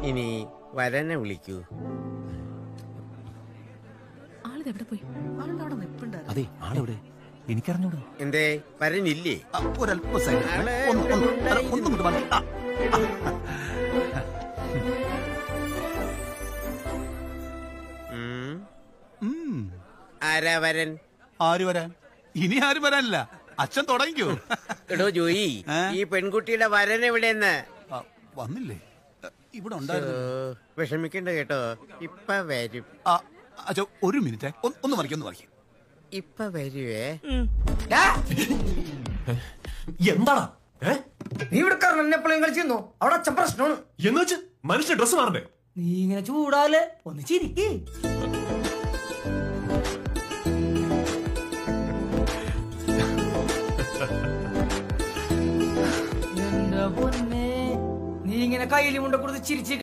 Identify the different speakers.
Speaker 1: ഇനി വരനെ വിളിക്കൂ
Speaker 2: ആളിത് എവിടെ പോയി
Speaker 3: ആളുണ്ടവിടെ നിപ്പുണ്ടായിരുന്നു
Speaker 4: അതെ ആളെവിടെ എനിക്കറിഞ്ഞൂടാ
Speaker 1: എന്തേ വരനില്ലേ
Speaker 4: ആ, ഒരല്പ സെക്കൻഡ്.
Speaker 1: ആളെ
Speaker 4: ഒന്ന്, ഒന്ന്,
Speaker 1: ഇവിടെ
Speaker 4: അല്ല, ഒന്നും ഇങ്ങോട്ട് മാറി. ആ,
Speaker 1: ഉം.
Speaker 4: ഉം.
Speaker 1: ആരാ വരൻ
Speaker 4: ആര് വരാൻ ഇനി ആരും വരാനില്ല അച്ഛൻ തുടങ്ങിക്കോ
Speaker 1: എടോ ജോയി
Speaker 4: ഏ?
Speaker 1: ഈ പെൺകുട്ടിയുടെ വരൻ എവിടെയെന്ന്
Speaker 4: ആ, വന്നില്ലേ ആ, ഇവിടെ
Speaker 1: ഓ,
Speaker 4: ഉണ്ടായിരുന്നു
Speaker 1: വിഷമിക്കണ്ട കേട്ടോ ഇപ്പൊ വരും
Speaker 4: ആ, അച്ഛാ ഒരു മിനിറ്റ് ഒന്ന് മറിക്കും ഒന്ന് മറിക്കും
Speaker 1: ഇപ്പൊ വരുവേ
Speaker 5: എന്താടാ ഏ
Speaker 3: നീ ഇവിടെ കാരണം എന്നെ എപ്പോഴും കളിച്ചിരുന്നു അവിടെ അച്ഛൻ പ്രശ്നമാണ്
Speaker 5: എന്ന് വെച്ച് മനുഷ്യ ഡ്രസ് മാറണ്ടേ
Speaker 3: നീ ഇങ്ങനെ ചൂടാല് ഒന്ന് ചിരിക്ക് എന്റെ പൊന്നേ നീ ഇങ്ങനെ കയ്യിൽ മുണ്ട കൊടുത്ത് ചിരിച്ച്